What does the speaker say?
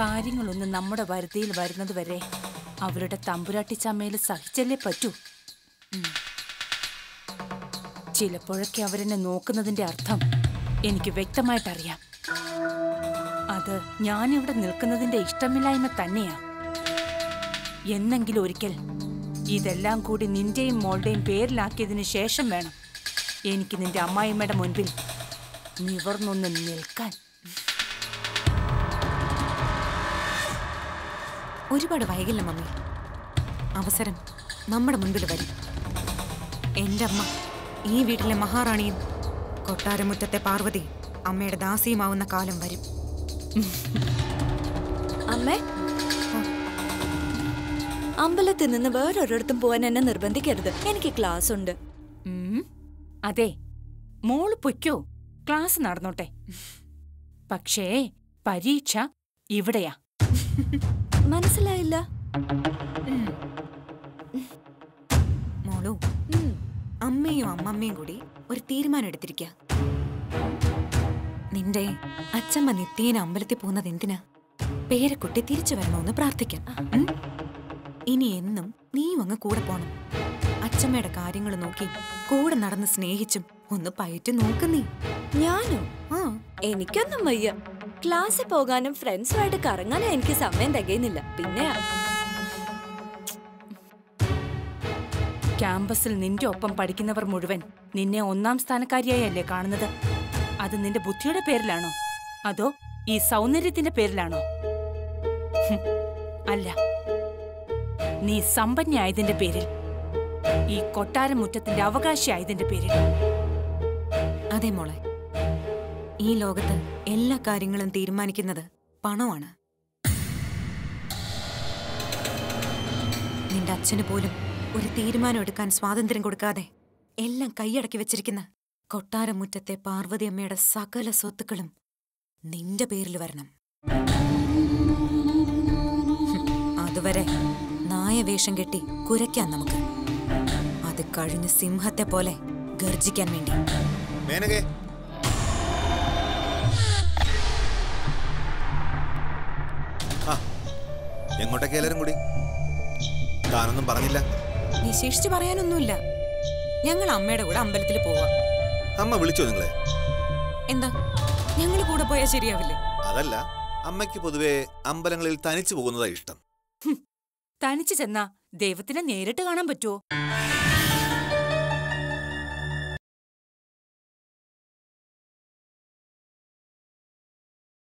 കാര്യങ്ങളൊന്നും നമ്മുടെ വരുതിയിൽ വരുന്നത് വരെ അവരുടെ തമ്പുരാട്ടിച്ചമ്മയിൽ സഹിച്ചല്ലേ പറ്റൂ ഉം. ചിലപ്പോഴൊക്കെ അവരെന്നെ നോക്കുന്നതിന്റെ അർത്ഥം എനിക്ക് വ്യക്തമായിട്ടറിയാം അത് ഞാനിവിടെ നിൽക്കുന്നതിന്റെ ഇഷ്ടമില്ലായ്മ തന്നെയാ എന്നെങ്കിലും ഒരിക്കൽ ഇതെല്ലാം കൂടി നിന്റെയും മോളുടെയും പേരിലാക്കിയതിനു ശേഷം വേണം എനിക്ക് നിന്റെ അമ്മായിമ്മയുടെ മുൻപിൽ നിവർന്നൊന്ന് നിൽക്കാൻ ഒരുപാട് വൈകില്ല മമ്മി അവസരം നമ്മുടെ മുൻപിൽ വരും എൻ്റെ അമ്മ ഈ വീട്ടിലെ മഹാറാണിയും കൊട്ടാരമുറ്റത്തെ പാർവതി അമ്മയുടെ ദാസിയുമാവുന്ന കാലം വരും അമ്മേ അമ്പലത്തിൽ നിന്ന് വേറൊരിടത്തും പോവാൻ എന്നെ നിർബന്ധിക്കരുത് എനിക്ക് ക്ലാസ് ഉണ്ട് ഉം. അതെ മോള് പൊയ്ക്കോ ക്ലാസ് നടന്നോട്ടെ പക്ഷേ പരീക്ഷ ഇവിടെയാ മനസ്സിലായില്ല മോളു ഉം. അമ്മയും അമ്മമ്മയും കൂടി ഒരു തീരുമാനം എടുത്തിരിക്കുക നിന്റെ അച്ഛമ്മ നിത്യേന അമ്പലത്തിൽ പോകുന്നത് എന്തിനാ പേരക്കുട്ടി തിരിച്ചു വരണമെന്ന് പ്രാർത്ഥിക്കാം ഉം? ഇനി എന്നും നീയും അങ്ങ് കൂടെ പോണം അച്ഛമ്മയുടെ കാര്യങ്ങൾ നോക്കി കൂടെ നടന്ന് സ്നേഹിച്ചും ഒന്ന് പയറ്റി നോക്ക് നീ ഞാനോ ആ എനിക്കൊന്നും വയ്യ ക്ലാസ്സിൽ പോകാനും ഫ്രണ്ട്സുമായിട്ട് കറങ്ങാനും എനിക്ക് സമയം തികയുന്നില്ല പിന്നെ ക്യാമ്പസിൽ നിന്റെ ഒപ്പം പഠിക്കുന്നവർ മുഴുവൻ നിന്നെ ഒന്നാം സ്ഥാനക്കാരിയായല്ലേ കാണുന്നത് അത് നിന്റെ ബുദ്ധിയുടെ പേരിലാണോ അതോ ഈ സൗന്ദര്യത്തിന്റെ പേരിലാണോ ഹും, അല്ല നീ സമ്പന്നയായതിന്റെ പേരിൽ ഈ കൊട്ടാരം മുറ്റത്തിന്റെ അവകാശിയായതിന്റെ പേരിൽ അതെ മോളെ ഈ ലോകത്ത് എല്ലാ കാര്യങ്ങളും തീരുമാനിക്കുന്നത് പണമാണ് നിന്റെ അച്ഛന് പോലും ഒരു തീരുമാനം എടുക്കാൻ സ്വാതന്ത്ര്യം കൊടുക്കാതെ എല്ലാം കൈയടക്കി വെച്ചിരിക്കുന്ന കൊട്ടാരമുറ്റത്തെ പാർവതി അമ്മയുടെ സകല സ്വത്തുക്കളും നിന്റെ പേരിൽ വരണം ഹും, അതുവരെ നായവേഷം കെട്ടി കുരയ്ക്കാൻ നമുക്ക് അത് കഴിഞ്ഞ് സിംഹത്തെ പോലെ ഗർജിക്കാൻ വേണ്ടി മേനകെ ആ എങ്ങോട്ടൊക്കെ എല്ലാരും കൂടി താനൊന്നും പറഞ്ഞില്ല വിശേഷിച്ച് പറയാനൊന്നുമില്ല ഞങ്ങൾ അമ്മയുടെ കൂടെ അമ്പലത്തിൽ പോവാം അമ്മ വിളിച്ചോ നിങ്ങളെ എന്താ ഞങ്ങൾ കൂടെ പോയാൽ ശരിയാവില്ലേ അതല്ല അമ്മയ്ക്ക് പൊതുവെ അമ്പലങ്ങളിൽ തനിച്ചു പോകുന്നതാ ഇഷ്ടം തനിച്ചു ചെന്നാ ദൈവത്തിനെ നേരിട്ട് കാണാൻ പറ്റുമോ